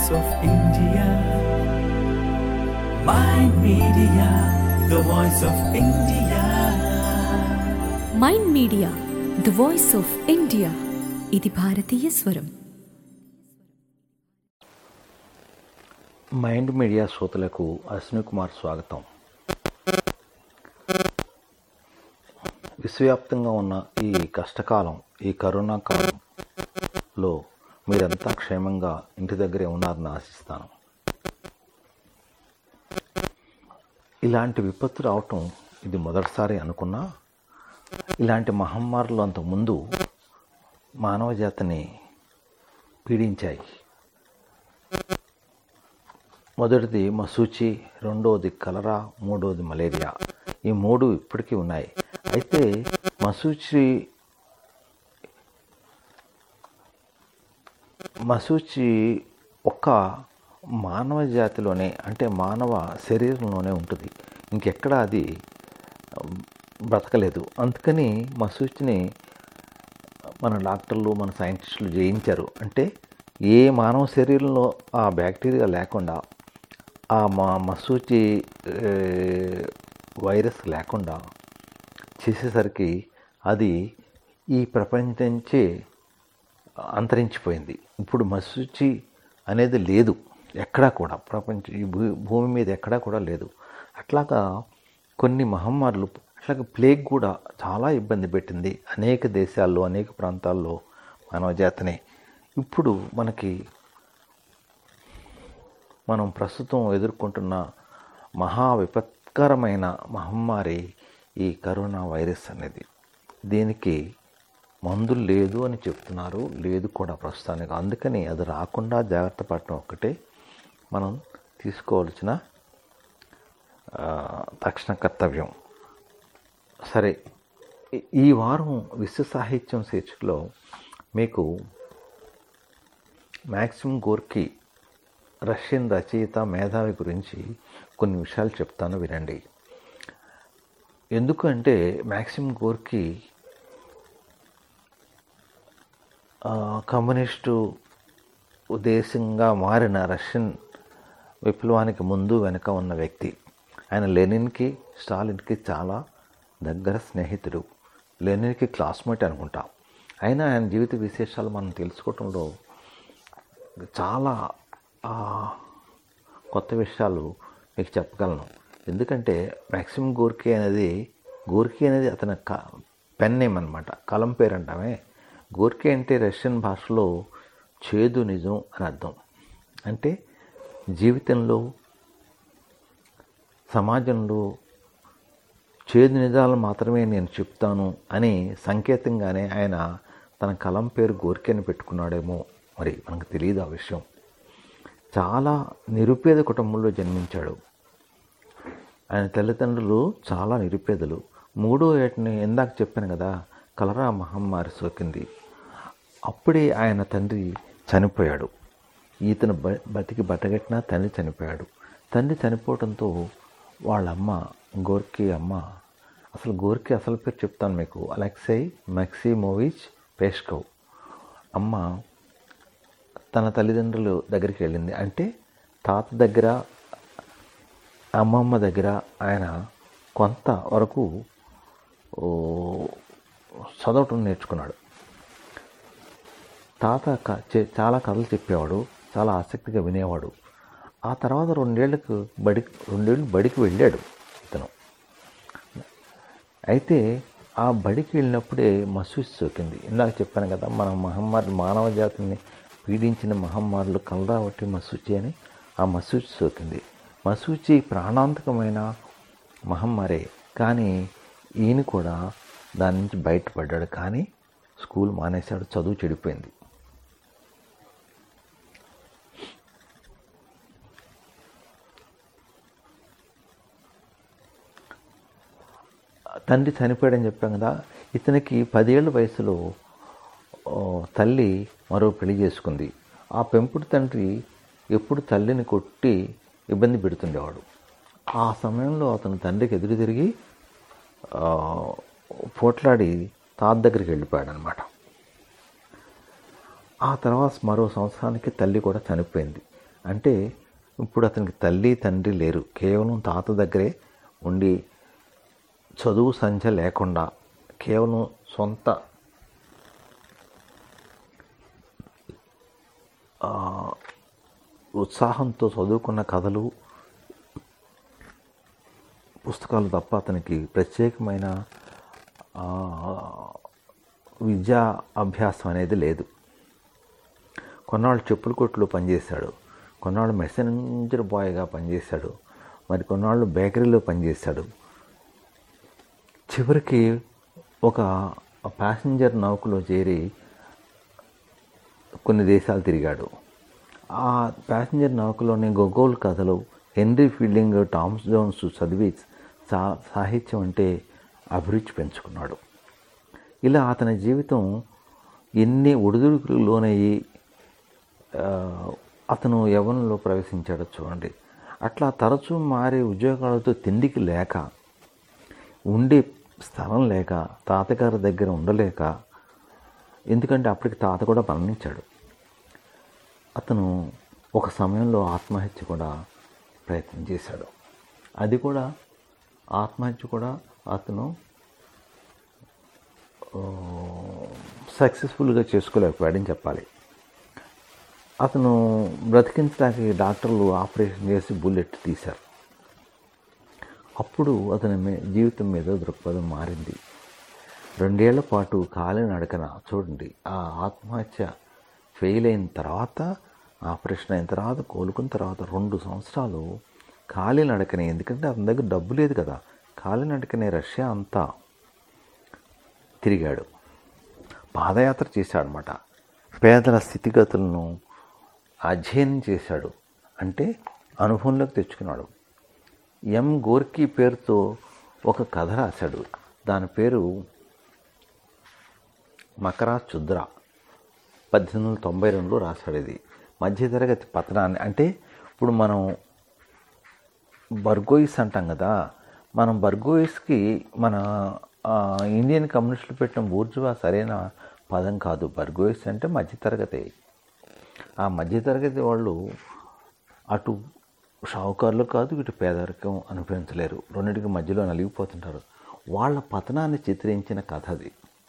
voice of India. Mind Media, the voice of India. Mind media the voice of India ఇది భారతీయ స్వరం mind media శ్రోతలకు అశ్విని కుమార్ స్వాగతం విశ్వవ్యాప్తంగా ఉన్న ఈ కష్టకాలం ఈ కరోనా కాలంలో మీరంతా క్షేమంగా ఇంటి దగ్గరే ఉన్నారని ఆశిస్తాను ఇలాంటి విపత్తు రావటం ఇది మొదటిసారి అనుకున్నా ఇలాంటి మహమ్మారులు అంతకుముందు మానవ జాతిని పీడించాయి మొదటిది మసూచి రెండవది కలరా మూడవది మలేరియా ఈ మూడు ఇప్పటికీ ఉన్నాయి అయితే మసూచి మసూచి ఒక్క మానవ జాతిలోనే అంటే మానవ శరీరంలోనే ఉంటుంది ఇంకెక్కడ అది బ్రతకలేదు అందుకని మసూచిని మన డాక్టర్లు మన సైంటిస్టులు జయించారు అంటే ఏ మానవ శరీరంలో ఆ బ్యాక్టీరియా లేకుండా ఆ మా మసూచి ఏ, వైరస్ లేకుండా చేసేసరికి అది ఈ ప్రపంచం నుంచే అంతరించిపోయింది ఇప్పుడు మసూచి అనేది లేదు ఎక్కడా కూడా ప్రపంచ ఈ భూ భూమి మీద ఎక్కడా కూడా లేదు అట్లాగా కొన్ని మహమ్మారులు అట్లాగే ప్లేగ్ కూడా చాలా ఇబ్బంది పెట్టింది అనేక దేశాల్లో అనేక ప్రాంతాల్లో మానవ జాతిని ఇప్పుడు మనకి మనం ప్రస్తుతం ఎదుర్కొంటున్న మహా విపత్కరమైన మహమ్మారి ఈ కరోనా వైరస్ అనేది దీనికి మందులు లేదు అని చెప్తున్నారు లేదు కూడా ప్రస్తుతానికి అందుకని అది రాకుండా జాగ్రత్త పడటం ఒక్కటే మనం తీసుకోవాల్సిన ఆ, తక్షణ కర్తవ్యం సరే ఈ- ఈ వారం విశ్వ సాహిత్యం శీర్షికలో మీకు మ్యాక్సిమ్ గోర్కీ రష్యన్ రచయిత మేధావి గురించి కొన్ని విషయాలు చెప్తాను వినండి ఎందుకంటే మ్యాక్సిమ్ గోర్కీ ఆ, కమ్యూనిస్టు ఉద్దేశంగా మారిన రష్యన్ విప్లవానికి ముందు వెనుక ఉన్న వ్యక్తి ఆయన లెనిన్కి స్టాలిన్కి చాలా దగ్గర స్నేహితుడు లెనిన్కి క్లాస్మేట్ అనుకుంటా అయినా ఆయన జీవిత విశేషాలు మనం తెలుసుకోవటంలో చాలా ఆ, కొత్త విషయాలు మీకు చెప్పగలను ఎందుకంటే మ్యాక్సిమ్ గోర్కీ అనేది గోర్కీ అనేది అతని క పెన్ నేమ్ అనమాట కలం పేరు అంటామే గోర్కీ అంటే రష్యన్ భాషలో చేదు నిజం అని అర్థం అంటే జీవితంలో సమాజంలో చేదు నిజాలు మాత్రమే నేను చెప్తాను అని సంకేతంగానే ఆయన తన కలం పేరు గోర్కీ అని పెట్టుకున్నాడేమో మరి మనకు తెలియదు ఆ విషయం చాలా నిరుపేద కుటుంబంలో జన్మించాడు ఆయన తల్లిదండ్రులు చాలా నిరుపేదలు మూడో ఏటని ఇందాక చెప్పాను కదా కలరా మహమ్మారి సోకింది అప్పుడే ఆయన తండ్రి చనిపోయాడు ఈతను బ బతికి బట్టగట్టినా తండ్రి చనిపోయాడు తండ్రి చనిపోవడంతో వాళ్ళ అమ్మ గోర్కీ అమ్మ అసలు గోర్కీ అసలు పేరు చెప్తాను మీకు అలెక్సై మెక్సిమోవిచ్ పేష్కవ్ అమ్మ తన తల్లిదండ్రులు దగ్గరికి వెళ్ళింది అంటే తాత దగ్గర అమ్మమ్మ దగ్గర ఆయన కొంత వరకు ఓ, చదవటం నేర్చుకున్నాడు తాత క- చే- చాలా కథలు చెప్పేవాడు చాలా ఆసక్తిగా వినేవాడు ఆ తర్వాత రెండేళ్లకు బడి రెండేళ్ళు బడికి వెళ్ళాడు ఇతను అయితే ఆ బడికి వెళ్ళినప్పుడే మసూచి సోకింది ఇందాక చెప్పాను కదా మన మహమ్మారి మానవ జాతిని పీడించిన మహమ్మారులు కలరావట్టి మసూచి అని ఆ మసూచి సోకింది మసూచి ప్రాణాంతకమైన మహమ్మారే కానీ ఈయన కూడా దాని నుంచి బయటపడ్డాడు కానీ స్కూల్ మానేశాడు చదువు చెడిపోయింది తండ్రి చనిపోయాడని చెప్పాం కదా ఇతనికి పదేళ్ల వయసులో ఓ, తల్లి మరో పెళ్లి చేసుకుంది ఆ పెంపుడు తండ్రి ఎప్పుడు తల్లిని కొట్టి ఇబ్బంది పెడుతుండేవాడు ఆ సమయంలో అతను తండ్రికి ఎదురు తిరిగి ఆ, పోట్లాడి తాత దగ్గరికి వెళ్ళిపోయాడు అనమాట ఆ తర్వాత మరో సంవత్సరానికి తల్లి కూడా చనిపోయింది అంటే ఇప్పుడు అతనికి తల్లి తండ్రి లేరు కేవలం తాత దగ్గరే ఉండి చదువు సంఖ్య లేకుండా కేవలం సొంత ఆ, ఉత్సాహంతో చదువుకున్న కథలు పుస్తకాలు తప్ప అతనికి ప్రత్యేకమైన ఆ, విద్యా అభ్యాసం అనేది లేదు కొన్నాళ్ళు చెప్పుల కొట్లో పనిచేశాడు కొన్నాళ్ళు మెసెంజర్ బాయ్గా పనిచేశాడు మరి కొన్నాళ్ళు బేకరీలో పనిచేశాడు చివరికి ఒక ప్యాసింజర్ నౌకలో చేరి కొన్ని దేశాలు తిరిగాడు ఆ ప్యాసింజర్ నౌకలోని గొగోల్ కథలు హెన్రీ ఫీల్డింగ్ టామ్స్ జోన్స్ చదివి సా సాహిత్యం అంటే అభిరుచి పెంచుకున్నాడు ఇలా అతని జీవితం ఎన్ని ఒడిదుడుకులు లోనయ్యి ఆ, అతను యవ్వనంలో ప్రవేశించాడో చూడండి అట్లా తరచూ మారే ఉద్యోగాలతో తిండికి లేక ఉండే స్థలం లేక తాతగారి దగ్గర ఉండలేక ఎందుకంటే అప్పటికి తాత కూడా మరణించాడు అతను ఒక సమయంలో ఆత్మహత్య కూడా ప్రయత్నం చేశాడు అది కూడా ఆత్మహత్య కూడా అతను సక్సెస్ఫుల్గా చేసుకోలేకపోయాడని చెప్పాలి అతను బ్రతికించడానికి డాక్టర్లు ఆపరేషన్ చేసి బుల్లెట్ తీశారు అప్పుడు అతని మీ- జీవితం మీద దృక్పథం మారింది రెండేళ్ల పాటు కాలినడకన చూడండి ఆ ఆత్మహత్య ఫెయిల్ అయిన తర్వాత ఆపరేషన్ అయిన తర్వాత కోలుకున్న తర్వాత రెండు సంవత్సరాలు కాలినడకనే ఎందుకంటే అతని దగ్గర డబ్బు లేదు కదా కాలినడకనే రష్యా అంతా తిరిగాడు పాదయాత్ర చేశాడనమాట పేదల స్థితిగతులను అధ్యయనం చేశాడు అంటే అనుభవంలోకి తెచ్చుకున్నాడు ఎం గోర్కీ పేరుతో ఒక కథ రాశాడు దాని పేరు మకరా చుద్ర పద్దెనిమిది వందల తొంభై రెండులో రాశాడు ఇది మధ్యతరగతి పతనాన్ని అంటే ఇప్పుడు మనం బర్గోయిస్ అంటాం కదా మనం బర్గోయిస్కి మన ఆ, ఇండియన్ కమ్యూనిస్టులు పెట్టిన బూర్జువా సరైన పదం కాదు బర్గోయిస్ అంటే మధ్యతరగతి ఆ మధ్యతరగతి వాళ్ళు అటు షావుకారులు కాదు ఇటు పేదరికం అనుభవించలేరు రెండింటికి మధ్యలో నలిగిపోతుంటారు వాళ్ళ పతనాన్ని చిత్రించిన కథ అది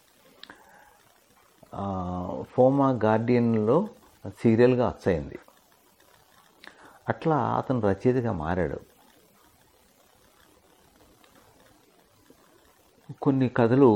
ఆ, ఫోమా గార్డియన్లో సీరియల్గా అచ్చయింది అట్లా అతను రచయితగా మారాడు కొన్ని కథలు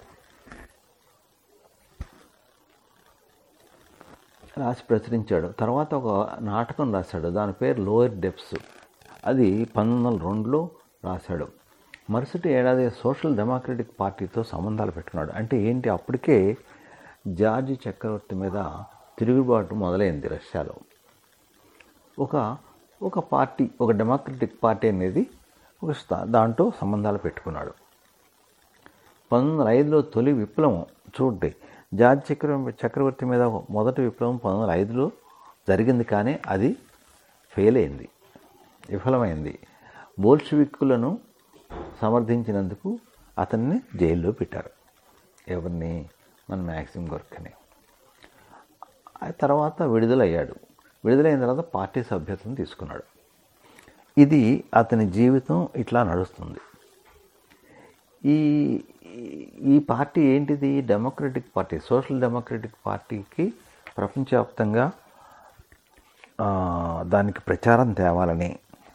రాసి ప్రచురించాడు తర్వాత ఒక నాటకం రాశాడు దాని పేరు లోయర్ డెప్స్ అది పంతొమ్మిది వందల రెండులో రాశాడు మరుసటి ఏడాది సోషల్ డెమోక్రటిక్ పార్టీతో సంబంధాలు పెట్టుకున్నాడు అంటే ఏంటి అప్పటికే జార్జ్ చక్రవర్తి మీద తిరుగుబాటు మొదలైంది రష్యాలో ఒక ఒక పార్టీ ఒక డెమోక్రటిక్ పార్టీ అనేది ఒక స్థా- దాంట్లో సంబంధాలు పెట్టుకున్నాడు పంతొమ్మిది వందల ఐదులో తొలి విప్లవం చూడండి జార్జ్ చక్ర చక్రవర్తి మీద మొదటి విప్లవం పంతొమ్మిది వందల ఐదులో జరిగింది కానీ అది ఫెయిల్ అయింది విఫలమైంది బోల్షివిక్కులను సమర్థించినందుకు అతన్ని జైల్లో పెట్టారు ఎవరిని మన మ్యాక్సిమ్ గొర్కని ఆ తర్వాత విడుదలయ్యాడు విడుదలైన తర్వాత పార్టీ సభ్యత్వం తీసుకున్నాడు ఇది అతని జీవితం ఇట్లా నడుస్తుంది ఈ ఈ పార్టీ ఏంటిది డెమోక్రటిక్ పార్టీ సోషల్ డెమోక్రటిక్ పార్టీకి ప్రపంచవ్యాప్తంగా ఆ, దానికి ప్రచారం తేవాలని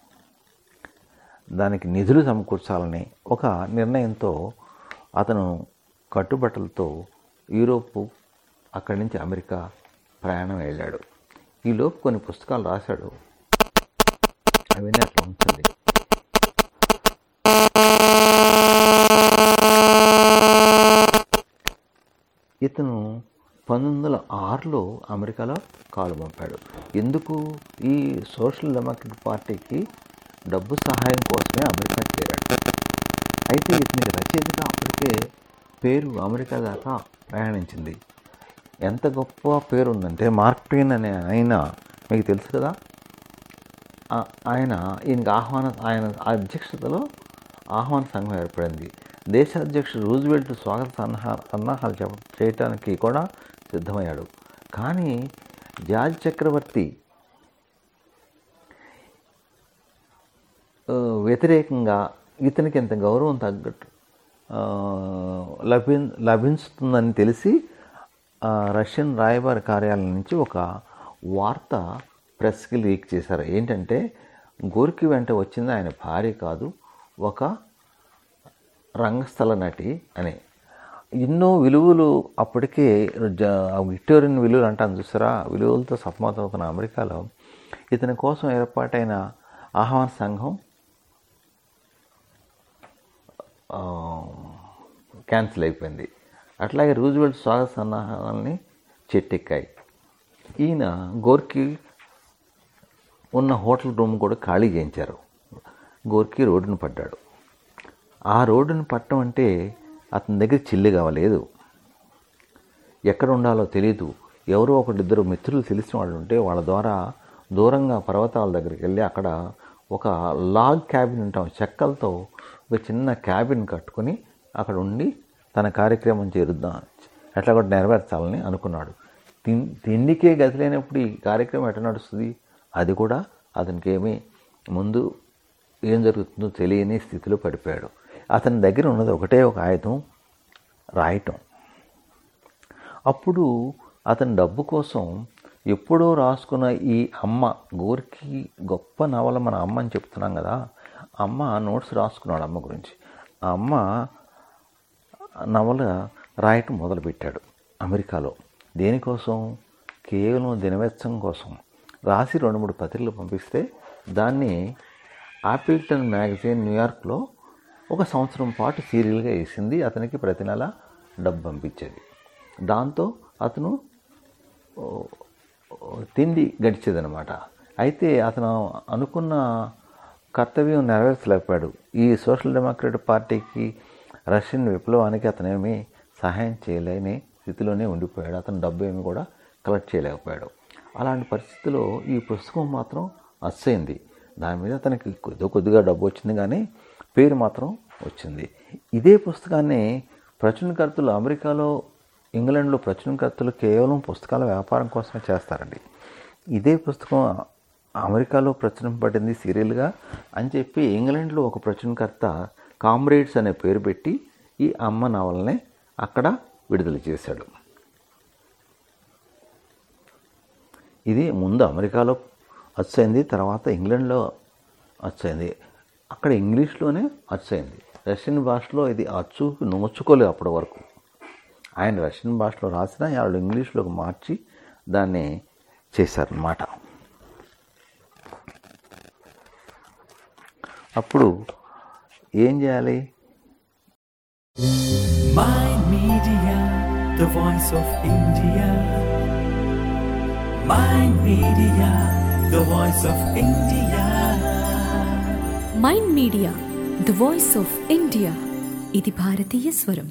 దానికి నిధులు సమకూర్చాలని ఒక నిర్ణయంతో అతను కట్టుబట్టలతో యూరోపు అక్కడి నుంచి అమెరికా ప్రయాణం వెళ్ళాడు ఈలోపు కొన్ని పుస్తకాలు రాశాడు అవన్నీ అట్లా ఉంచండి ఇతను పంతొమ్మిది వందల ఆరులో అమెరికాలో కాలు పంపాడు ఎందుకు ఈ సోషల్ డెమోక్రటిక్ పార్టీకి డబ్బు సహాయం కోసమే అమెరికా చేరాడు అయితే ఇతనికి రచయితగా అప్పటికే పేరు అమెరికా దాకా ప్రయాణించింది ఎంత గొప్ప పేరు ఉందంటే మార్క్ ట్వెయిన్ అనే ఆయన మీకు తెలుసు కదా ఆ- ఆయన ఈయనకి ఆహ్వాన ఆయన అధ్యక్షతలో ఆహ్వాన సంఘం ఏర్పడింది దేశ అధ్యక్షుడు రూజ్వెల్ట్ స్వాగత సన్నాహ సన్నాహాలు చెప్ప- చేయటానికి కూడా సిద్ధమయ్యాడు కానీ జార్జ్ చక్రవర్తి ఆ, వ్యతిరేకంగా ఇతనికి ఎంత గౌరవం తగ్గట్టు ఆ, లభి లభించుతుందని తెలిసి ఆ, రష్యన్ రాయబారి కార్యాలయం నుంచి ఒక వార్త ప్రెస్కి లీక్ చేశారు ఏంటంటే గోర్కి వెంట వచ్చింది ఆయన భార్య కాదు ఒక రంగస్థల నటి అని ఎన్నో విలువలు అప్పటికే జ- ఆ విక్టోరియన్ విలువలు అంటాను చూసారా ఆ విలువలతో సతమతమవుతున్న అమెరికాలో ఇతని కోసం ఏర్పాటైన ఆహ్వాన సంఘం ఆ, క్యాన్సిల్ అయిపోయింది అట్లాగే రూజ్వెల్ట్ స్వాగత సన్నాహాలని చెట్టెక్కాయి ఈయన గోర్కి ఉన్న హోటల్ రూమ్ కూడా ఖాళీ చేయించారు గోర్కి రోడ్డును పడ్డాడు ఆ రోడ్డును పట్టడం అంటే అతని దగ్గర చిల్లి కావలేదు ఎక్కడ ఉండాలో తెలియదు ఎవరో ఒకరిద్దరు మిత్రులు తెలిసిన వాళ్ళు ఉంటే వాళ్ళ ద్వారా దూరంగా పర్వతాల దగ్గరికి వెళ్ళి అక్కడ ఒక లాగ్ క్యాబిన్ ఉంటాం చెక్కలతో ఒక చిన్న క్యాబిన్ కట్టుకొని అక్కడ ఉండి తన కార్యక్రమం చేరుద్దాం ఎట్లా కూడా నెరవేర్చాలని అనుకున్నాడు తిన్ తిండికే గతి లేనప్పుడు ఈ కార్యక్రమం ఎట్లా నడుస్తుంది అది కూడా అతనికి ఏమీ ముందు ఏం జరుగుతుందో తెలియని స్థితిలో పడిపోయాడు అతని దగ్గర ఉన్నది ఒకటే ఒక ఆయుధం రాయటం అప్పుడు అతని డబ్బు కోసం ఎప్పుడో రాసుకున్న ఈ అమ్మ గోరికి గొప్ప నవల మన అమ్మ అని చెప్తున్నాం కదా అమ్మ నోట్స్ రాసుకున్నాడు అమ్మ గురించి ఆ అమ్మ నవల రాయటం మొదలుపెట్టాడు అమెరికాలో దేనికోసం కేవలం దినవెచ్చం కోసం రాసి రెండు మూడు పత్రికలు పంపిస్తే దాన్ని ఆపిల్టన్ మ్యాగజైన్ న్యూయార్క్లో ఒక సంవత్సరం పాటు సీరియల్గా వేసింది అతనికి ప్రతి నెల డబ్బు పంపించేది దాంతో అతను ఓ, ఓ, తిండి గడిచేదనమాట అయితే అతను అనుకున్న కర్తవ్యం నెరవేర్చలేకపోయాడు ఈ సోషల్ డెమోక్రట్ పార్టీకి రష్యన్ విప్లవానికి అతనేమీ సహాయం చేయలేని స్థితిలోనే ఉండిపోయాడు అతను డబ్బు ఏమి కూడా కలెక్ట్ చేయలేకపోయాడు అలాంటి పరిస్థితిలో ఈ పుస్తకం మాత్రం అస్సైంది దాని మీద అతనికి కొద్ది కొద్దిగా డబ్బు వచ్చింది కానీ పేరు మాత్రం వచ్చింది ఇదే పుస్తకాన్ని ప్రచురణకర్తలు అమెరికాలో ఇంగ్లాండ్లో ప్రచురణకర్తలు కేవలం పుస్తకాల వ్యాపారం కోసమే చేస్తారండి ఇదే పుస్తకం అమెరికాలో ప్రచురింపబడింది సీరియల్గా అని చెప్పి ఇంగ్లాండ్లో ఒక ప్రచురణకర్త కామ్రేడ్స్ అనే పేరు పెట్టి ఈ అమ్మ నవల్ని అక్కడ విడుదల చేశాడు ఇది ముందు అమెరికాలో వచ్చయింది తర్వాత ఇంగ్లాండ్లో వచ్చయింది అక్కడ ఇంగ్లీష్లోనే వచ్చయింది రష్యన్ భాషలో ఇది అచ్చు నోచుకోలేదు అప్పటి వరకు ఆయన రష్యన్ భాషలో రాసిన వాళ్ళు ఇంగ్లీష్లోకి మార్చి దాన్ని చేశారన్నమాట అప్పుడు ఏం చేయాలి My Media, the voice of India. My Media, the voice of India. Mind media the voice of India ఇది భారతీయ స్వరం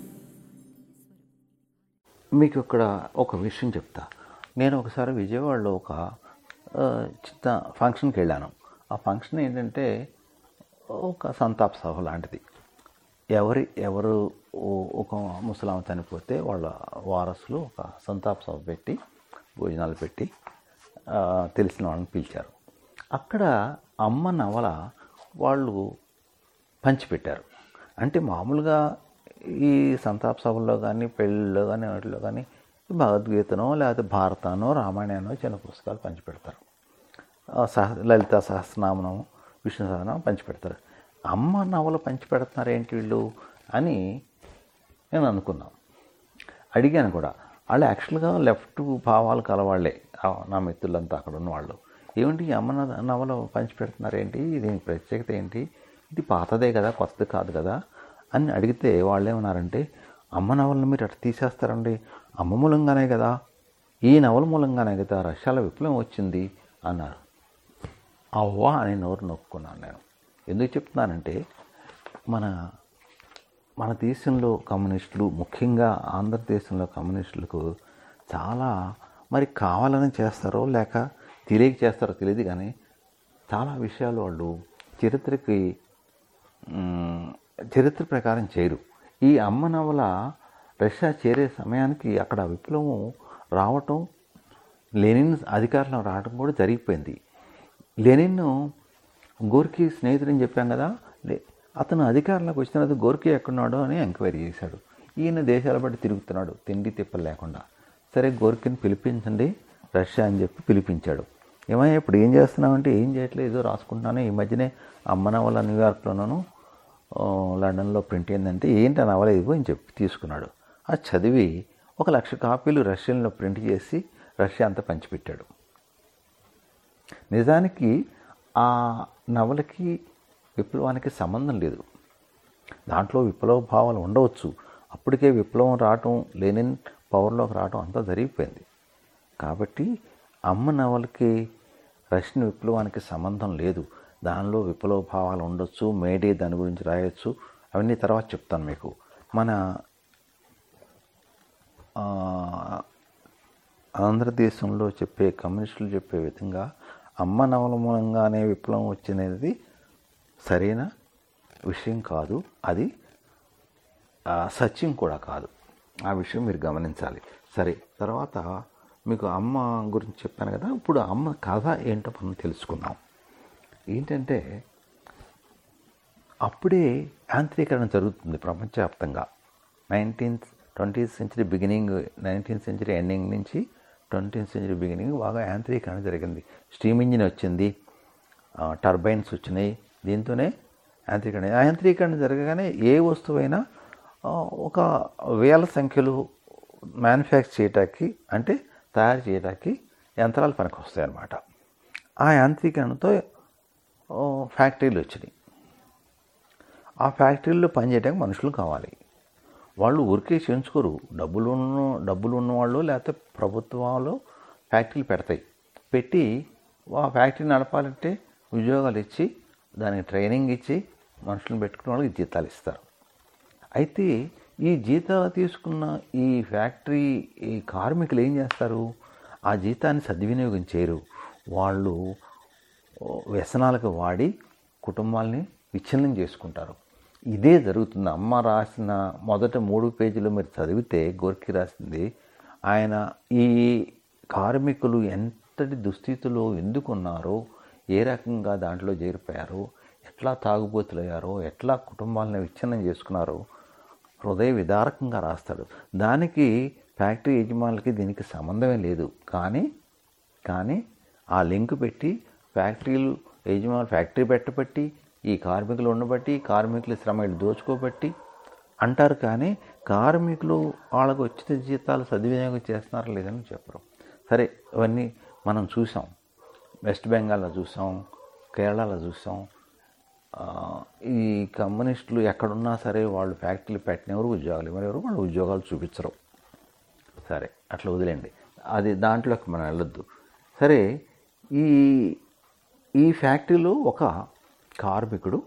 మీకు ఇక్కడ ఒక విషయం చెప్తా నేను ఒకసారి విజయవాడలో ఒక ఆ, చిన్న ఫంక్షన్కి వెళ్ళాను ఆ ఫంక్షన్ ఏంటంటే ఒక సంతాప సభ లాంటిది ఎవరి ఎవరు ఓ- ఒక ముసలామె చనిపోతే వాళ్ళ వారసులు ఒక సంతాప సభ పెట్టి భోజనాలు పెట్టి ఆ, తెలిసిన వాళ్ళని పిలిచారు అక్కడ అమ్మ నవల వాళ్ళు పంచిపెట్టారు అంటే మామూలుగా ఈ సంతాప సభల్లో కానీ పెళ్ళిళ్ళలో కానీ వాటిలో కానీ భగవద్గీతనో లేకపోతే భారతానో రామాయణానో చిన్న పుస్తకాలు పంచిపెడతారు ఆ సహ లలిత సహస్రనామనం విష్ణు సహస్రనామం పంచిపెడతారు అమ్మ నవలు పంచిపెడుతున్నారు ఏంటి వీళ్ళు అని నేను అనుకున్నాను అడిగాను కూడా వాళ్ళు యాక్చువల్గా లెఫ్ట్ భావాలు కలవాళ్లే ఆ నా మిత్రులంతా అక్కడ ఉన్నవాళ్ళు ఏమిటి ఈ అమ్మ న- నవల పంచిపెడుతున్నారు ఏంటి దీనికి ప్రత్యేకత ఏంటి ఇది పాతదే కదా కొత్తది కాదు కదా అని అడిగితే వాళ్ళు ఏమన్నారంటే అమ్మ నవలను మీరు అట్లా తీసేస్తారండి అమ్మ మూలంగానే కదా ఈ నవల మూలంగానే కదా రష్యాలో విప్లవం వచ్చింది అన్నారు అవ్వా అని నోరు నొక్కున్నాను నేను ఎందుకు చెప్తున్నానంటే మన మన దేశంలో కమ్యూనిస్టులు ముఖ్యంగా ఆంధ్రదేశంలో కమ్యూనిస్టులకు చాలా మరి కావాలని చేస్తారో లేక తెలియక చేస్తారో తెలియదు కానీ చాలా విషయాలు వాళ్ళు చరిత్రకి మ్, చరిత్ర ప్రకారం చేయరు ఈ అమ్మ నవల రష్యా చేరే సమయానికి అక్కడ విప్లవం రావటం లెనిన్ అధికారంలో రావడం కూడా జరిగిపోయింది లెనిన్ గోర్కీ స్నేహితుడని చెప్పాం కదా లే- అతను అధికారంలోకి వచ్చిన తర్వాత గోర్కీ ఎక్కడున్నాడో అని ఎంక్వైరీ చేశాడు ఈయన దేశాల బట్టి తిరుగుతున్నాడు తిండి తిప్పలు లేకుండా సరే గోర్కీని పిలిపించండి రష్యా అని చెప్పి పిలిపించాడు ఏమయ్యా ఇప్పుడు ఏం చేస్తున్నావంటే ఏం చేయట్లేదు ఏదో రాసుకుంటున్నాను ఈ మధ్యనే అమ్మ నవల న్యూయార్క్లోనూ ఆ, లండన్లో ప్రింట్ అయిందంటే ఏంటి ఆ నవల ఇవ్వు అని చెప్పి తీసుకున్నాడు అది చదివి ఒక లక్ష కాపీలు రష్యన్లో ప్రింట్ చేసి రష్యా అంతా పంచిపెట్టాడు నిజానికి ఆ నవలకి విప్లవానికి సంబంధం లేదు దాంట్లో విప్లవ భావాలు ఉండవచ్చు అప్పటికే విప్లవం రావటం లెనిన్ పవర్లోకి రావటం అంతా జరిగిపోయింది కాబట్టి అమ్మ నవలకి రష్యన్ విప్లవానికి సంబంధం లేదు దానిలో విప్లవ భావాలు ఉండొచ్చు మేడే దాని గురించి రాయొచ్చు అవన్నీ తర్వాత చెప్తాను మీకు మన ఆ, ఆంధ్రదేశంలో చెప్పే కమ్యూనిస్టులు చెప్పే విధంగా అమ్మ నవల మూలంగానే విప్లవం వచ్చినది సరైన విషయం కాదు అది ఆ, సత్యం కూడా కాదు ఆ విషయం మీరు గమనించాలి సరే తర్వాత మీకు అమ్మ గురించి చెప్పాను కదా ఇప్పుడు అమ్మ కథ ఏంటో మనం తెలుసుకుందాం ఏంటంటే అప్పుడే యాంత్రీకరణ జరుగుతుంది ప్రపంచవ్యాప్తంగా nineteenth twentieth century beginning nineteenth century ending నుంచి ట్వంటీన్త్ సెంచరీ బిగినింగ్ బాగా యాంత్రీకరణ జరిగింది స్టీమ్ ఇంజిన్ వచ్చింది ఆ, టర్బైన్స్ వచ్చినాయి దీంతోనే యాంత్రీకరణ ఆ యాంత్రీకరణ జరగగానే ఏ వస్తువైనా ఆ, ఒక వేల సంఖ్యలో మ్యానుఫ్యాక్చర్ చేయటానికి అంటే తయారు చేయడానికి యంత్రాలు పనికి వస్తాయి అన్నమాట ఆ యాంత్రీకరణతో ఆ, ఫ్యాక్టరీలు వచ్చినాయి ఆ ఫ్యాక్టరీల్లో పనిచేయడానికి మనుషులు కావాలి వాళ్ళు ఊరికే చేయించుకోరు డబ్బులు ఉన్న డబ్బులు ఉన్నవాళ్ళు లేకపోతే ప్రభుత్వాలు ఫ్యాక్టరీలు పెడతాయి పెట్టి ఆ ఫ్యాక్టరీ నడపాలంటే ఉద్యోగాలు ఇచ్చి దానికి ట్రైనింగ్ ఇచ్చి మనుషులను పెట్టుకున్న వాళ్ళకి జీతాలు ఇస్తారు అయితే ఈ జీతాలు తీసుకున్న ఈ ఫ్యాక్టరీ ఈ కార్మికులు ఏం చేస్తారు ఆ జీతాన్ని సద్వినియోగం చేయరు వాళ్ళు ఓ, వ్యసనాలకు వాడి కుటుంబాల్ని విచ్ఛిన్నం చేసుకుంటారు ఇదే జరుగుతుంది అమ్మ రాసిన మొదట మూడు పేజీలు మీరు చదివితే గోర్కి రాసింది ఆయన ఈ కార్మికులు ఎంతటి దుస్థితిలో ఎందుకున్నారో ఏ రకంగా దాంట్లో చేరిపోయారో ఎట్లా తాగుబోతులయ్యారో ఎట్లా కుటుంబాలను విచ్ఛిన్నం చేసుకున్నారో హృదయ విదారకంగా రాస్తాడు దానికి ఫ్యాక్టరీ యజమానులకి దీనికి సంబంధమే లేదు కానీ కానీ ఆ లింక్ పెట్టి ఫ్యాక్టరీలు యజమానులు ఫ్యాక్టరీ పెట్టబట్టి ఈ కార్మికులు ఉండబట్టి కార్మికుల శ్రమ వీళ్ళు దోచుకోబట్టి అంటారు కానీ కార్మికులు వాళ్ళకు వచ్చిన జీతాలు సద్వినియోగం చేస్తున్నారా లేదని చెప్పరు సరే ఇవన్నీ మనం చూసాం వెస్ట్ బెంగాల్లో చూసాం కేరళలో చూసాం ఆ, ఈ కమ్యూనిస్టులు ఎక్కడున్నా సరే వాళ్ళు ఫ్యాక్టరీలు పెట్టినెవరు ఉద్యోగాలు ఇవ్వరు వాళ్ళు ఉద్యోగాలు చూపించరు సరే అట్లా వదిలేండి అది దాంట్లోకి మనం వెళ్ళొద్దు సరే ఈ ఈ ఫ్యాక్టరీలో ఒక కార్మికుడు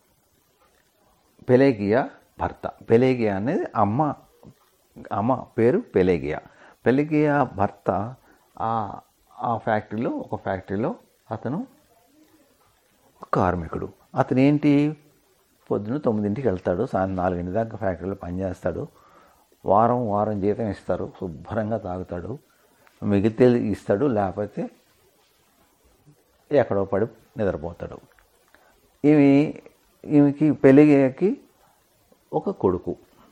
పెలేగియా భర్త పెలేగియా అనేది అమ్మ అమ్మ పేరు పెలేగియా పెలేగియా భర్త ఆ ఆ ఫ్యాక్టరీలో ఒక ఫ్యాక్టరీలో అతను ఒక కార్మికుడు అతను ఏంటి పొద్దున తొమ్మిదింటికి వెళ్తాడు సాయంత్రం నాలుగింటి దాకా ఫ్యాక్టరీలో పనిచేస్తాడు వారం వారం జీతం ఇస్తారు శుభ్రంగా తాగుతాడు మిగితే ఇస్తాడు లేకపోతే ఎక్కడో పడి నిద్రపోతాడు ఈమె ఈమెకి పెళ్ళికి ఒక కొడుకు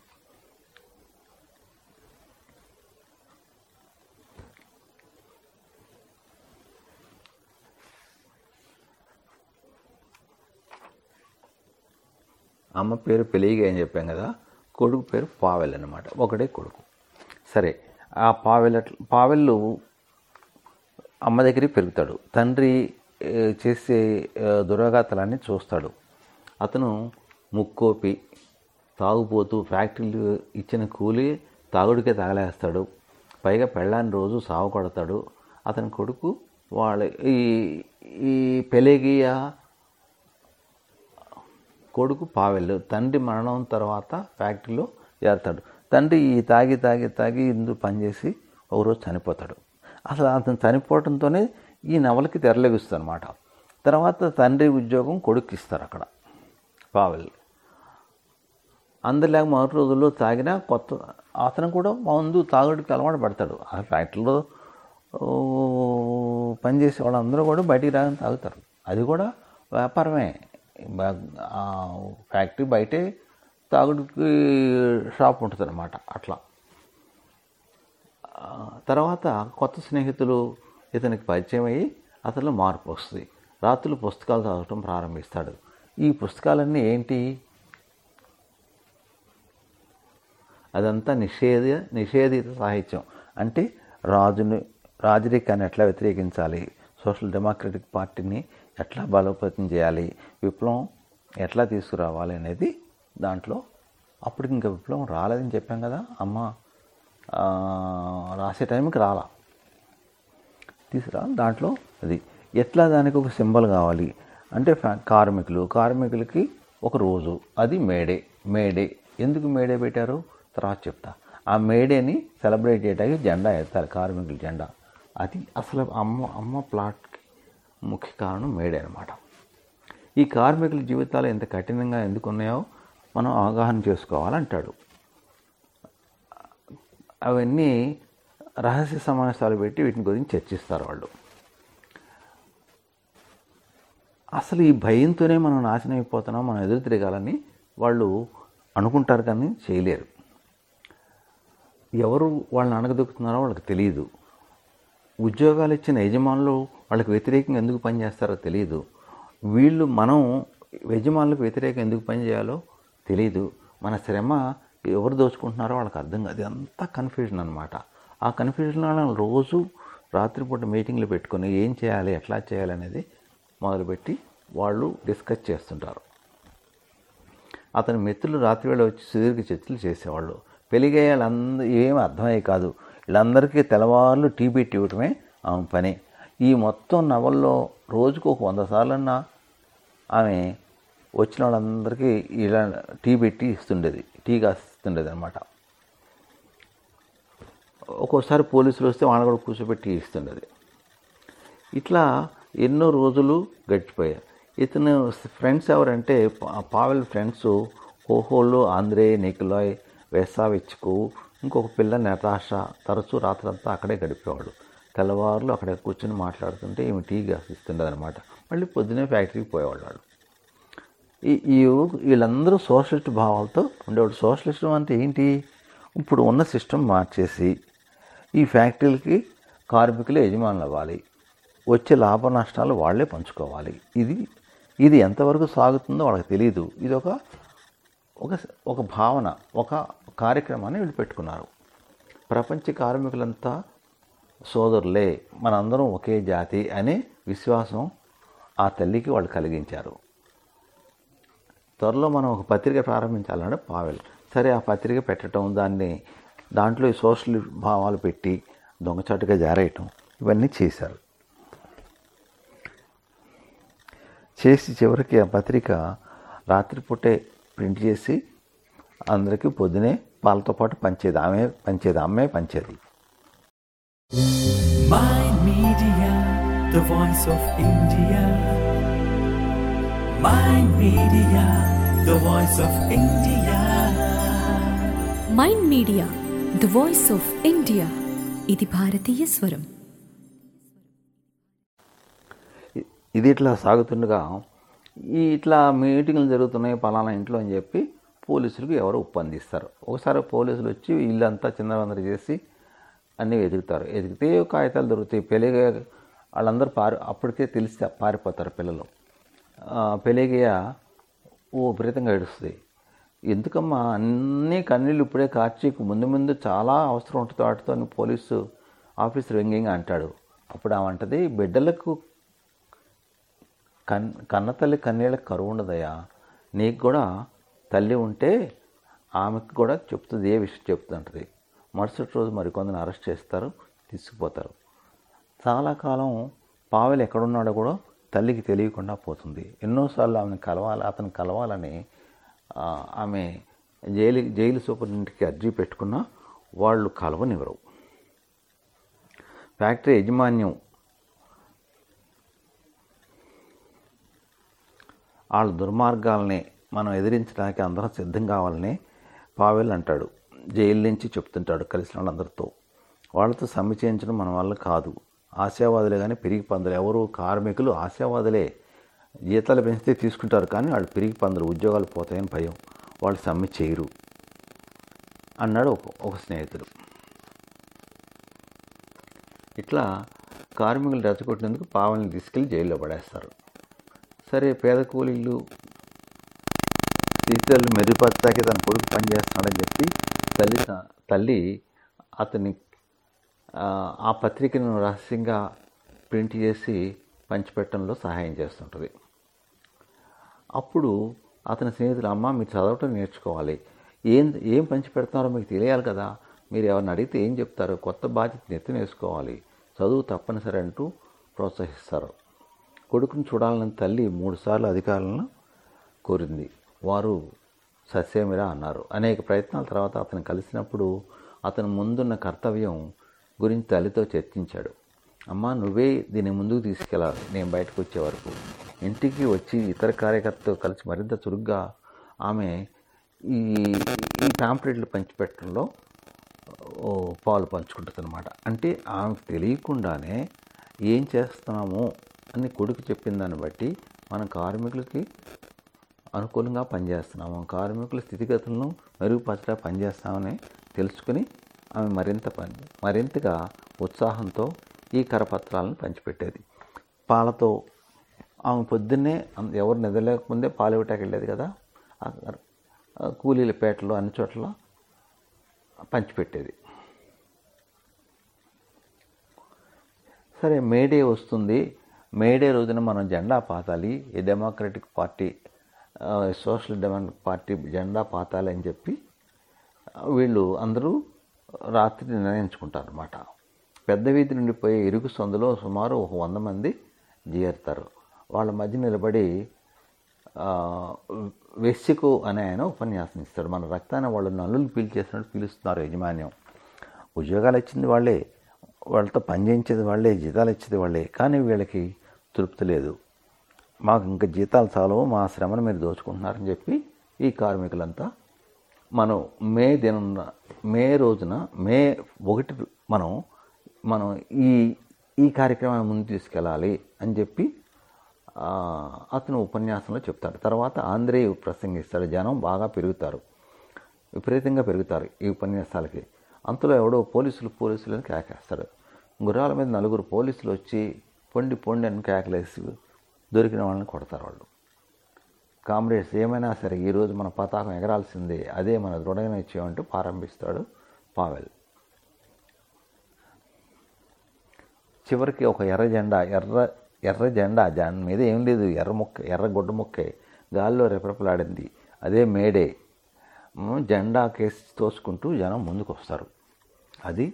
అమ్మ పేరు పెళ్ళిగా అని చెప్పాం కదా కొడుకు పేరు పావెల్ అన్నమాట ఒకటే కొడుకు సరే ఆ పావెల్ అట్ల పావెళ్ళు అమ్మ దగ్గరికి పెరుగుతాడు తండ్రి ఏ, చేసే ఏ, దురాఘాతాలన్నీ చూస్తాడు అతను ముక్కోపి తాగుపోతూ ఫ్యాక్టరీలు ఇచ్చిన కూలి తాగుడికే తగలేస్తాడు పైగా పెళ్ళాన్ని రోజు సాగు కొడతాడు అతని కొడుకు వాళ్ళ ఈ ఈ పెలేగియా కొడుకు పావెళ్ళు తండ్రి మరణం తర్వాత ఫ్యాక్టరీలో చేరతాడు తండ్రి ఈ తాగి తాగి తాగి ఇందులో పనిచేసి ఒకరోజు చనిపోతాడు అసలు అతను చనిపోవడంతోనే ఈ నవలకి తెరలేగుస్తుంది అనమాట తర్వాత తండ్రి ఉద్యోగం కొడుకు ఇస్తారు అక్కడ పావెల్ అందరిలాగా మొదటి రోజుల్లో తాగినా కొత్త అతను కూడా మందు తాగుడికి అలవాటు పడతాడు ఆ ఫ్యాక్టరీలో ఓ, పనిచేసే వాళ్ళందరూ కూడా బయటికి రాగానే తాగుతారు అది కూడా వ్యాపారమే బా- ఆ ఫ్యాక్టరీ బయటే తాగుడుకి షాప్ ఉంటుంది అనమాట అట్లా ఆ, తర్వాత కొత్త స్నేహితులు ఇతనికి పరిచయం అయ్యి అతనిలో మార్పు వస్తుంది రాత్రులు పుస్తకాలు చదవటం ప్రారంభిస్తాడు ఈ పుస్తకాలన్నీ ఏంటి అదంతా నిషేధ నిషేధిత సాహిత్యం అంటే రాజుని రాజరికాన్ని ఎట్లా వ్యతిరేకించాలి సోషల్ డెమోక్రటిక్ పార్టీని ఎట్లా బలోపేతం చేయాలి విప్లవం ఎట్లా తీసుకురావాలి అనేది దాంట్లో అప్పటికి ఇంకా విప్లవం రాలేదని చెప్పాం కదా అమ్మ ఆ, రాసే టైంకి రాలా తీసుకురా దాంట్లో అది ఎట్లా దానికి ఒక సింబల్ కావాలి అంటే ఫ్యా- కార్మికులు కార్మికులకి ఒక రోజు అది మేడే మేడే ఎందుకు మేడే పెట్టారు తర్వాత చెప్తా ఆ మేడేని సెలబ్రేట్ చేయడానికి జెండా ఎత్తారు కార్మికుల జెండా అది అసలు అమ్మ అమ్మ ప్లాట్కి ముఖ్య కారణం మేడే అనమాట ఈ కార్మికుల జీవితాలు ఎంత కఠినంగా ఎందుకు ఉన్నాయో మనం అవగాహన చేసుకోవాలంటాడు అవన్నీ రహస్య సమావేశాలు పెట్టి వీటిని గురించి చర్చిస్తారు వాళ్ళు అసలు ఈ భయంతోనే మనం నాశనం అయిపోతున్నాం మనం ఎదురు తిరగాలని వాళ్ళు అనుకుంటారు కానీ చేయలేరు ఎవరు వాళ్ళని అణగదొక్కుతున్నారో వాళ్ళకి తెలియదు ఉద్యోగాలు ఇచ్చిన యజమానులు వాళ్ళకి వ్యతిరేకంగా ఎందుకు పనిచేస్తారో తెలియదు వీళ్ళు మనం యజమానులకు వ్యతిరేకంగా ఎందుకు పనిచేయాలో తెలియదు మన శ్రమ ఎవరు దోచుకుంటున్నారో వాళ్ళకి అర్థం కాదు అంతా కన్ఫ్యూజన్ అనమాట ఆ కన్ఫ్యూజన్ వాళ్ళు రోజు రాత్రిపూట మీటింగ్లు పెట్టుకొని ఏం చేయాలి ఎట్లా చేయాలి అనేది మొదలుపెట్టి వాళ్ళు డిస్కస్ చేస్తుంటారు అతని మిత్రులు రాత్రివేళ వచ్చి సుదీర్ఘ చర్చలు చేసేవాళ్ళు పెరిగే వాళ్ళందరూ ఏమీ అర్థమయ్యే కాదు వీళ్ళందరికీ తెల్లవారులు టీ పెట్టి ఇవ్వటమే ఆమె పని ఈ మొత్తం నవల్లో రోజుకు ఒక వంద సార్లన్నా ఆమె వచ్చిన వాళ్ళందరికీ ఇలా టీ పెట్టి ఇస్తుండేది టీ కాస్తుండేది అనమాట ఒక్కోసారి పోలీసులు వస్తే వాళ్ళని కూడా కూర్చోబెట్టి ఇస్తుండేది ఇట్లా ఎన్నో రోజులు గడిచిపోయాయి ఇతను ఫ్రెండ్స్ ఎవరంటే పా- పావెల్ ఫ్రెండ్స్ హోహోలు ఆంధ్రే నికులాయ్ వెసావిచ్కు ఇంకొక పిల్ల నటాషా తరచూ రాత్రంతా అక్కడే గడిపేవాడు తెల్లవారులు అక్కడే కూర్చొని మాట్లాడుతుంటే ఈమె టీ ఇస్తుండేది అనమాట మళ్ళీ పొద్దునే ఫ్యాక్టరీకి పోయేవాళ్ళు వాళ్ళు ఈ ఈ వీళ్ళందరూ సోషలిస్ట్ భావాలతో ఉండేవాడు సోషలిస్టం అంటే ఏంటి ఇప్పుడు ఉన్న సిస్టమ్ మార్చేసి ఈ ఫ్యాక్టరీలకి కార్మికులు యజమానులు అవ్వాలి వచ్చే లాభ నష్టాలు వాళ్ళే పంచుకోవాలి ఇది ఇది ఎంతవరకు సాగుతుందో వాళ్ళకి తెలియదు ఇది ఒక ఒక ఒక భావన ఒక కార్యక్రమాన్ని వీళ్ళు పెట్టుకున్నారు ప్రపంచ కార్మికులంతా సోదరులే మనందరం ఒకే జాతి అనే విశ్వాసం ఆ తల్లికి వాళ్ళు కలిగించారు త్వరలో మనం ఒక పత్రిక ప్రారంభించాలంటే పావెల్ సరే ఆ పత్రిక పెట్టడం దాన్ని దాంట్లో ఈ సోషల్ భావాలు పెట్టి దొంగచాటుగా జారేయటం ఇవన్నీ చేశారు చేసి చివరికి ఆ పత్రిక రాత్రిపూటే ప్రింట్ చేసి అందరికీ పొద్దునే పాలతో పాటు పంచేది ఆమె పంచేది అమ్మే పంచేది My Media, the voice of India. My Media, the voice of India. Mind media the voice of India ఇది భారతీయ స్వరం ఇ- ఇది ఇట్లా సాగుతుండగా ఈ ఇట్లా మీటింగ్లు జరుగుతున్నాయి పలానా ఇంట్లో అని చెప్పి పోలీసులకు ఎవరో ఒప్పందిస్తారు ఒకసారి పోలీసులు వచ్చి ఇల్లంతా చిందవందర చేసి అన్నీ వెతుకుతారు ఎదిగితే కాగితాలు దొరుకుతాయి పెళ్ళిగ వాళ్ళందరూ పారి అప్పటికే తెలిసి పారిపోతారు పిల్లలు ఆ, పెళ్ళిగయ్య ఓ విపరీతంగా ఏడుస్తుంది ఎందుకమ్మా అన్నీ కన్నీళ్ళు ఇప్పుడే కార్చి ముందు ముందు చాలా అవసరం ఉంటుంది వాటితో అని పోలీసు ఆఫీసర్ వ్యంగ్యంగా అంటాడు అప్పుడు ఆమె అంటది బిడ్డలకు కన్ కన్నతల్లి కన్నీళ్ళకి కరువు ఉండదయ్యా నీకు కూడా తల్లి ఉంటే ఆమెకు కూడా చెప్తుంది ఏ విషయం చెప్తుంటుంది మరుసటి రోజు మరికొందరిని అరెస్ట్ చేస్తారు తీసుకుపోతారు చాలా కాలం పావెలు ఎక్కడున్నాడో కూడా తల్లికి తెలియకుండా పోతుంది ఎన్నోసార్లు ఆమెను కలవాలి అతను కలవాలని ఆ, ఆమె జైలు జైలు సూపరింటెండెంట్కి అర్జీ పెట్టుకున్నా వాళ్ళు కలవనివ్వరు ఫ్యాక్టరీ యజమాన్యం వాళ్ళ దుర్మార్గాలని మనం ఎదిరించడానికి అందరం సిద్ధం కావాలని పావెల్ అంటాడు జైలు నుంచి చెప్తుంటాడు కలిసిన వాళ్ళందరితో వాళ్ళతో సమ్మె చేయించడం మన వల్ల కాదు ఆశావాదులే కానీ పెరిగి పందరు ఎవరు కార్మికులు ఆశావాదులే జీతాలు పెంచితే తీసుకుంటారు కానీ వాళ్ళు పెరిగి పందరు ఉద్యోగాలు పోతాయని భయం వాళ్ళు సమ్మె చేయరు అన్నాడు ఒక ఒక స్నేహితుడు ఇట్లా కార్మికులు రెచ్చగొట్టినందుకు పావని తీసుకెళ్లి జైల్లో పడేస్తారు సరే పేద కూలీలు స్థితిగతులు మెరుగుపరచాకి తన కొడుకు పనిచేస్తున్నాడని చెప్పి తల్లి తల్లి అతని ఆ, ఆ పత్రికను రహస్యంగా ప్రింట్ చేసి పంచిపెట్టడంలో సహాయం చేస్తుంటుంది అప్పుడు అతని స్నేహితులు అమ్మ మీరు చదవటం నేర్చుకోవాలి ఏం ఏం పంచి పెడుతున్నారో మీకు తెలియాలి కదా మీరు ఎవరిని అడిగితే ఏం చెప్తారు కొత్త బాధ్యత నెత్తిన వేసుకోవాలి చదువు తప్పనిసరి అంటూ ప్రోత్సహిస్తారు కొడుకుని చూడాలని తల్లి మూడుసార్లు అధికారులను కోరింది వారు సస్యమిరా అన్నారు అనేక ప్రయత్నాల తర్వాత అతను కలిసినప్పుడు అతను ముందున్న కర్తవ్యం గురించి తల్లితో చర్చించాడు అమ్మా నువ్వే దీన్ని ముందుకు తీసుకెళ్ళాలి నేను బయటకు వచ్చే వరకు ఇంటికి వచ్చి ఇతర కార్యకర్తతో కలిసి మరింత చురుగ్గా ఆమె ఈ ఈ పాంప్లెట్లు పంచిపెట్టడంలో ఓ పాలు పంచుకుంటుంది అనమాట అంటే ఆమెకు తెలియకుండానే ఏం చేస్తున్నాము అని కొడుకు చెప్పిన దాన్ని బట్టి మన కార్మికులకి అనుకూలంగా పనిచేస్తున్నాము కార్మికుల స్థితిగతులను మెరుగుపరచడా పనిచేస్తామని తెలుసుకుని ఆమె మరింత పని మరింతగా ఉత్సాహంతో ఈ కరపత్రాలను పంచిపెట్టేది పాలతో ఆమె పొద్దున్నే అం- ఎవరు నిద్రలేకముందే పాలు ఇవ్వటానికి వెళ్ళేది కదా ఆ ఆ కూలీల పేటలో అన్ని చోట్ల పంచిపెట్టేది సరే మేడే వస్తుంది మేడే రోజున మనం జెండా పాతాలి ఈ డెమోక్రటిక్ పార్టీ ఆ, సోషల్ డెమోక్రటిక్ పార్టీ జెండా పాతాలి అని చెప్పి ఆ, వీళ్ళు అందరూ రాత్రి నిర్ణయించుకుంటారు అనమాట పెద్ద వీధి నుండి పోయే ఇరుకు సందులో సుమారు ఒక వంద మంది చేరుతారు వాళ్ళ మధ్య నిలబడి ఆ, వెస్సికు అనే ఆయన ఉపన్యాసం ఇస్తాడు మన రక్తాన్ని వాళ్ళు నల్లులు పీల్చేసినట్టు పీలుస్తున్నారు యజమాన్యం ఉద్యోగాలు ఇచ్చింది వాళ్ళే వాళ్ళతో పని చేయించేది వాళ్ళే జీతాలు ఇచ్చేది వాళ్ళే కానీ వీళ్ళకి తృప్తి లేదు మాకు ఇంకా జీతాలు చాలవు మా శ్రమను మీరు దోచుకుంటున్నారని చెప్పి ఈ కార్మికులంతా మనం మే దినం మే రోజున మే ఒకటి మనం మనం ఈ ఈ కార్యక్రమాన్ని ముందు తీసుకెళ్ళాలి అని చెప్పి ఆ, అతను ఉపన్యాసంలో చెప్తాడు తర్వాత ఆంధ్రేయ ప్రసంగిస్తాడు జనం బాగా పెరుగుతారు విపరీతంగా పెరుగుతారు ఈ ఉపన్యాసాలకి అంతలో ఎవడో పోలీసులు పోలీసులు అని కేకేస్తాడు గుర్రాల మీద నలుగురు పోలీసులు వచ్చి పొండి పొండి అని కేకలేసి దొరికిన వాళ్ళని కొడతారు వాళ్ళు కామ్రేడ్స్ ఏమైనా సరే ఈరోజు మన పతాకం ఎగరాల్సిందే అదే మన దృఢమైన నిశ్చయం అంటూ ప్రారంభిస్తాడు పావెల్ చివరికి ఒక ఎర్ర జెండా ఎర్ర ఎర్ర జెండా దాని మీద ఏం లేదు ఎర్ర ముక్క ఎర్ర గుడ్డ ముక్కే గాల్లో రెపరెపలాడింది అదే మేడే మ్, జెండా కేసి తోసుకుంటూ జనం ముందుకు వస్తారు అది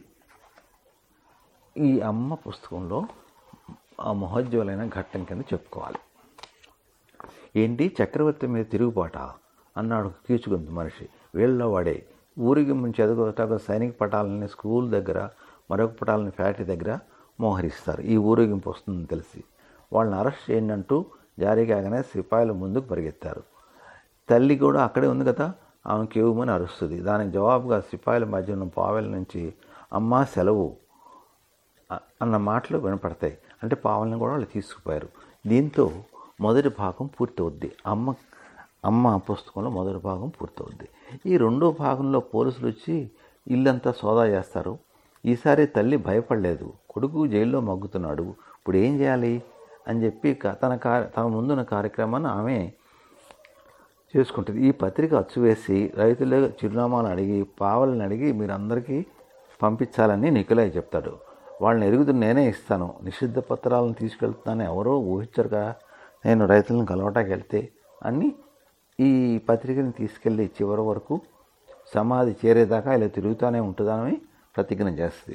ఈ అమ్మ పుస్తకంలో ఆ మహోజ్వలైన ఘట్టం కింద చెప్పుకోవాలి ఏంటి చక్రవర్తి మీద తిరుగుబాట అన్నాడు ఒక కీచుగొంతు మనిషి వీళ్ళలో వాడే ఊరికి ముందు చదువుకోటాక సైనిక పటాలని స్కూల్ దగ్గర మరొక పటాలని ఫ్యాక్టరీ దగ్గర మోహరిస్తారు ఈ ఊరేగింపు వస్తుందని తెలిసి వాళ్ళని అరెస్ట్ చేయండి అంటూ జారీ కాగానే సిపాయిలు ముందుకు పరిగెత్తారు తల్లి కూడా అక్కడే ఉంది కదా ఆమె కేవుమని అరుస్తుంది దానికి జవాబుగా సిపాయిల మధ్య ఉన్న పావెల నుంచి అమ్మా సెలవు అ- అన్న మాటలు వినపడతాయి అంటే పావల్ని కూడా వాళ్ళు తీసుకుపోయారు దీంతో మొదటి భాగం పూర్తవుద్ది అమ్మ అమ్మ పుస్తకంలో మొదటి భాగం పూర్తవుద్ది ఈ రెండో భాగంలో పోలీసులు వచ్చి ఇల్లంతా సోదా చేస్తారు ఈసారి తల్లి భయపడలేదు కొడుకు జైల్లో మగ్గుతున్నాడు ఇప్పుడు ఏం చేయాలి అని చెప్పి క- తన కార్య తన ముందున్న కార్యక్రమాన్ని ఆమె చేసుకుంటుంది ఈ పత్రిక అచ్చువేసి రైతుల చిరునామాలు అడిగి పావలని అడిగి మీరందరికీ పంపించాలని నిఖిలయ్య చెప్తాడు వాళ్ళని ఎరుగుదు నేనే ఇస్తాను నిషిద్ధ పత్రాలను తీసుకెళ్తున్నాను ఎవరో ఊహించరుగా నేను రైతులను కలవటానికి వెళ్తే అని ఈ పత్రికని తీసుకెళ్ళి చివరి వరకు సమాధి చేరేదాకా ఇలా తిరుగుతూనే ఉంటుందని ప్రతిజ్ఞ చేస్తుంది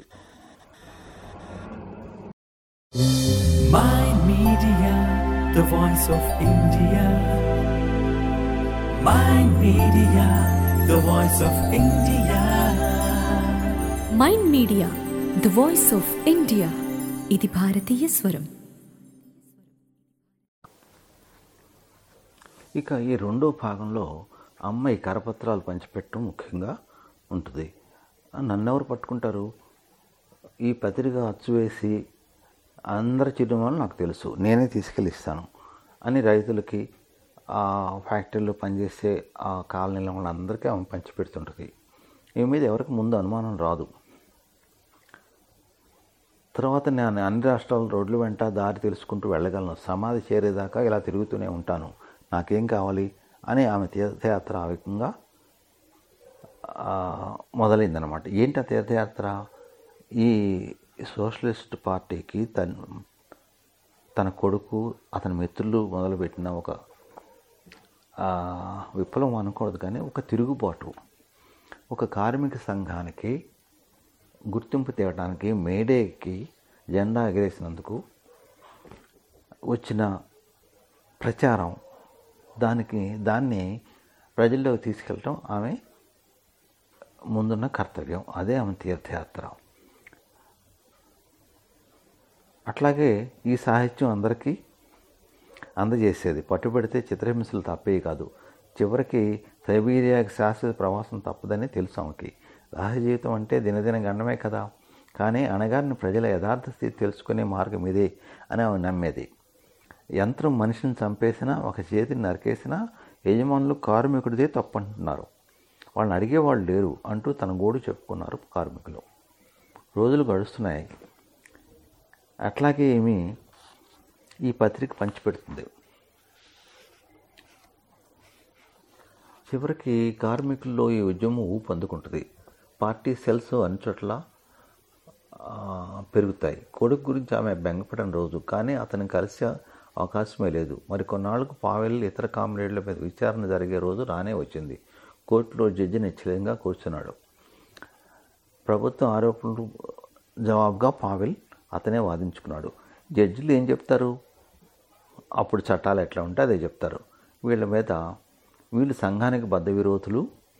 My Media, the voice of India. My Media, the voice of India. Mind media the voice of India ఇది భారతీయ స్వరం ఇక ఈ రెండో భాగంలో అమ్మ ఈ కరపత్రాలు పంచిపెట్టడం ముఖ్యంగా ఉంటుంది ఆ, నన్నెవరు పట్టుకుంటారు ఈ పత్రిక అచ్చు వేసి అందరి చిరునామాలు నాకు తెలుసు నేనే తీసుకెళ్ళి ఇస్తాను అని రైతులకి ఆ ఫ్యాక్టరీలో పనిచేసే ఆ కాలనీలో వాళ్ళందరికీ ఆమె పంచిపెడుతుంటుంది ఈమె మీద ఎవరికి ముందు అనుమానం రాదు తర్వాత నేను అన్ని రాష్ట్రాల రోడ్ల వెంట దారి తెలుసుకుంటూ వెళ్ళగలను సమాధి చేరేదాకా ఇలా తిరుగుతూనే ఉంటాను నాకేం కావాలి అని ఆమె తీర్థయాత్ర ఆ విధంగా ఆ, మొదలైందనమాట ఏంటి ఆ తీర్థయాత్ర ఈ సోషలిస్ట్ పార్టీకి తన తన కొడుకు అతని మిత్రులు మొదలుపెట్టిన ఒక ఆ, విప్లవం అనకూడదు కానీ ఒక తిరుగుబాటు ఒక కార్మిక సంఘానికి గుర్తింపు తేవడానికి మేడేకి జెండా ఎగరేసినందుకు వచ్చిన ప్రచారం దానికి దాన్ని ప్రజల్లోకి తీసుకెళ్ళటం ఆమె ముందున్న కర్తవ్యం అదే ఆమె తీర్థయాత్ర అట్లాగే ఈ సాహిత్యం అందరికీ అందజేసేది పట్టుబడితే చిత్రహింసలు తప్పేవి కాదు చివరికి సైబీరియాకి శాశ్వత ప్రవాసం తప్పదని తెలుసు ఆమెకి రహస్య జీవితం అంటే దినదిన గండమే కదా కానీ అణగారిన ప్రజల యథార్థ స్థితి తెలుసుకునే మార్గం ఇదే అని ఆమె నమ్మేది యంత్రం మనిషిని చంపేసినా ఒక చేతిని నరికేసినా యజమానులు కార్మికుడిదే తప్పంటున్నారు వాళ్ళని అడిగేవాళ్ళు లేరు అంటూ తన గోడు చెప్పుకున్నారు కార్మికులు రోజులు గడుస్తున్నాయి అట్లాగే ఏమి ఈ పత్రిక పంచిపెడుతుంది చివరికి కార్మికుల్లో ఈ ఉద్యమం ఊపు అందుకుంటుంది పార్టీ సెల్స్ అన్ని చోట్ల ఆ, పెరుగుతాయి కొడుకు గురించి ఆమె బెంగపడిన రోజు కానీ అతను కలిసే అవకాశమే లేదు మరి కొన్నాళ్లకు పావెల్ ఇతర కామ్రేడ్ల మీద విచారణ జరిగే రోజు రానే వచ్చింది కోర్టులో జడ్జి నిశ్చలంగా కూర్చున్నాడు ప్రభుత్వం ఆరోపణలు జవాబుగా పావెల్ అతనే వాదించుకున్నాడు జడ్జిలు ఏం చెప్తారు అప్పుడు చట్టాలు ఎట్లా ఉంటే అదే చెప్తారు వీళ్ళ మీద వీళ్ళు సంఘానికి బద్ద విరోధులు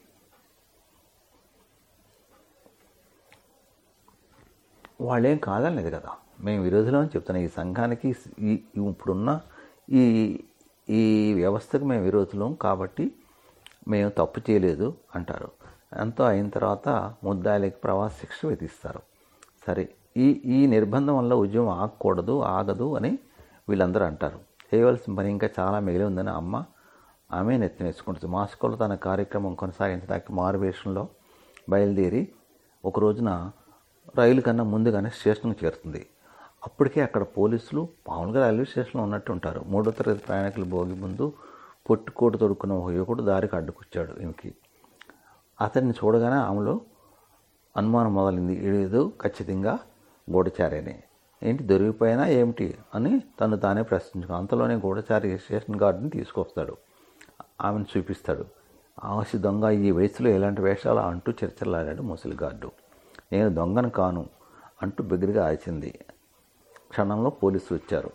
వాళ్ళేం కాదనలేదు కదా మేము విరోధులం అని చెప్తున్నాం ఈ సంఘానికి ఈ ఇప్పుడున్న ఈ ఈ వ్యవస్థకు మేము విరోధులం కాబట్టి మేము తప్పు చేయలేదు అంటారు ఎంతో అయిన తర్వాత ముద్దాయిలకి ప్రవాస శిక్ష విధిస్తారు సరే ఈ ఈ నిర్బంధం వల్ల ఉద్యమం ఆగకూడదు ఆగదు అని వీళ్ళందరూ అంటారు చేయవలసిన పని ఇంకా చాలా మిగిలి ఉందని అమ్మ ఆమె నెత్తినేసుకుంటుంది మాస్కోలో తన కార్యక్రమం కొనసాగించడానికి మారువేషంలో బయలుదేరి ఒక రోజున రైలు కన్నా ముందుగానే స్టేషన్కి చేరుతుంది అప్పటికే అక్కడ పోలీసులు మామూలుగా రైల్వే స్టేషన్లో ఉన్నట్టు ఉంటారు మూడో తరగతి ప్రయాణికులు భోగి ముందు పొట్టుకోటు తొడుక్కున్న ఒక యువకుడు దారికి అడ్డుకొచ్చాడు ఈమెకి అతన్ని చూడగానే ఆమెలో అనుమానం మొదలైంది ఏదో ఖచ్చితంగా గూఢచారేనే ఏంటి దొరికిపోయినా ఏమిటి అని తను తానే ప్రశ్నించుకో అంతలోనే గూఢచారి స్టేషన్ గార్డుని తీసుకొస్తాడు ఆమెను చూపిస్తాడు ఆశ దొంగ ఈ వయసులో ఎలాంటి వేషాలు అంటూ చర్చలాడాడు ముసలి గార్డు నేను దొంగను కాను అంటూ బిగ్గరగా అరిచింది క్షణంలో పోలీసులు వచ్చారు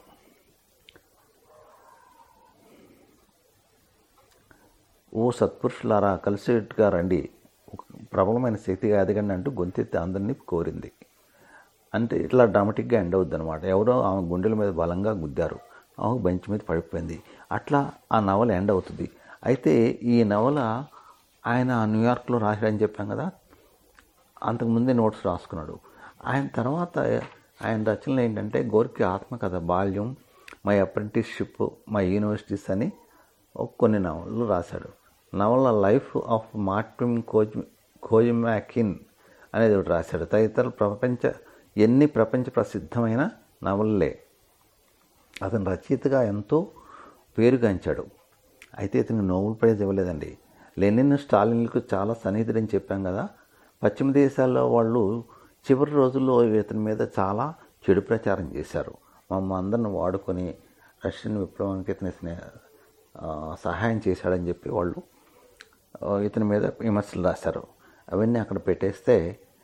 ఓ సత్పురుషులారా కలిసేట్టుగా రండి ఒక ప్రబలమైన శక్తిగా ఎదగండి అంటూ గొంతెత్తి అందరినీ కోరింది అంటే ఇట్లా డ్రామాటిక్గా ఎండ్ అవుద్ది అనమాట ఎవరో ఆమె గుండెల మీద బలంగా గుద్దారు ఆమె బెంచ్ మీద పడిపోయింది అట్లా ఆ నవల ఎండ్ అవుతుంది అయితే ఈ నవల ఆయన న్యూయార్క్లో రాశాడని చెప్పాం కదా అంతకుముందే నోట్స్ రాసుకున్నాడు ఆయన తర్వాత ఆయన రచనలు ఏంటంటే గోర్కి ఆత్మకథ బాల్యం మై అప్రెంటిస్షిప్ మై యూనివర్సిటీస్ అని ఒక కొన్ని నవలలు రాశాడు నవల లైఫ్ ఆఫ్ మార్టిన్ కోజ్ కోజ్మాకిన్ అనేది ఒకటి రాశాడు తదితర ప్రపంచ ఎన్ని ప్రపంచ ప్రసిద్ధమైన నవలలే అతను రచయితగా ఎంతో పేరుగాంచాడు అయితే ఇతను నోబెల్ ప్రైజ్ ఇవ్వలేదండి లెనిన్ స్టాలిన్లకు చాలా సన్నిహితుడని చెప్పాం కదా పశ్చిమ దేశాల్లో వాళ్ళు చివరి రోజుల్లో ఇతని మీద చాలా చెడు ప్రచారం చేశారు మమ్మ అందరిని వాడుకొని రష్యన్ విప్లవానికి ఇతని స్నే ఆ, సహాయం చేశాడని చెప్పి వాళ్ళు ఆ, ఇతని మీద విమర్శలు రాశారు అవన్నీ అక్కడ పెట్టేస్తే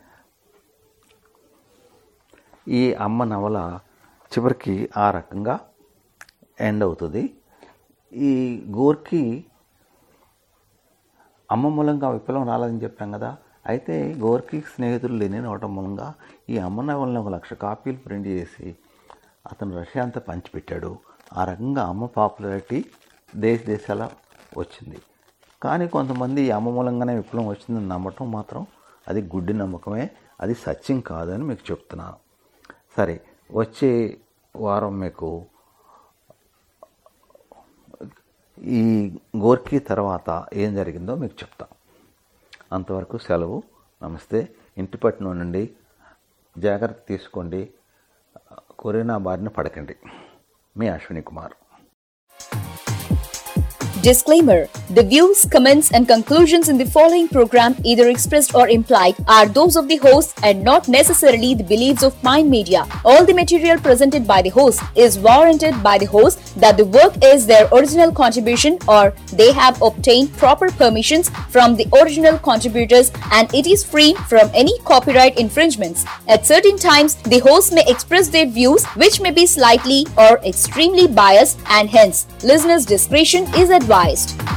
ఈ అమ్మ నవల చివరికి ఆ రకంగా ఎండ్ అవుతుంది ఈ గోర్కి అమ్మ మూలంగా విప్లవం రాలేదని చెప్పాం కదా అయితే గోర్కి స్నేహితులు లేని అవటం మూలంగా ఈ అమ్మ నవలని ఒక లక్ష కాపీలు ప్రింట్ చేసి అతను రష్యా అంతా పంచిపెట్టాడు ఆ రకంగా అమ్మ పాపులారిటీ దేశ దేశాల వచ్చింది కానీ కొంతమంది ఈ అమ్మ మూలంగానే విప్లవం వచ్చిందని నమ్మటం మాత్రం అది గుడ్డి నమ్మకమే అది సత్యం కాదని మీకు చెప్తున్నాను సరే వచ్చే వారం మీకు ఈ గోర్కీ తర్వాత ఏం జరిగిందో మీకు చెప్తా అంతవరకు సెలవు నమస్తే ఇంటి పట్టున నుండి జాగ్రత్త తీసుకోండి కరోనా బారిన పడకండి మీ Ashwini Kumar Disclaimer The views, comments, and conclusions in the following program, either expressed or implied, are those of the host and not necessarily the beliefs of Mind Media. All the material presented by the host is warranted by the host that the work is their original contribution or they have obtained proper permissions from the original contributors and it is free from any copyright infringements. At certain times, the host may express their views which may be slightly or extremely biased and hence listeners' discretion is advised.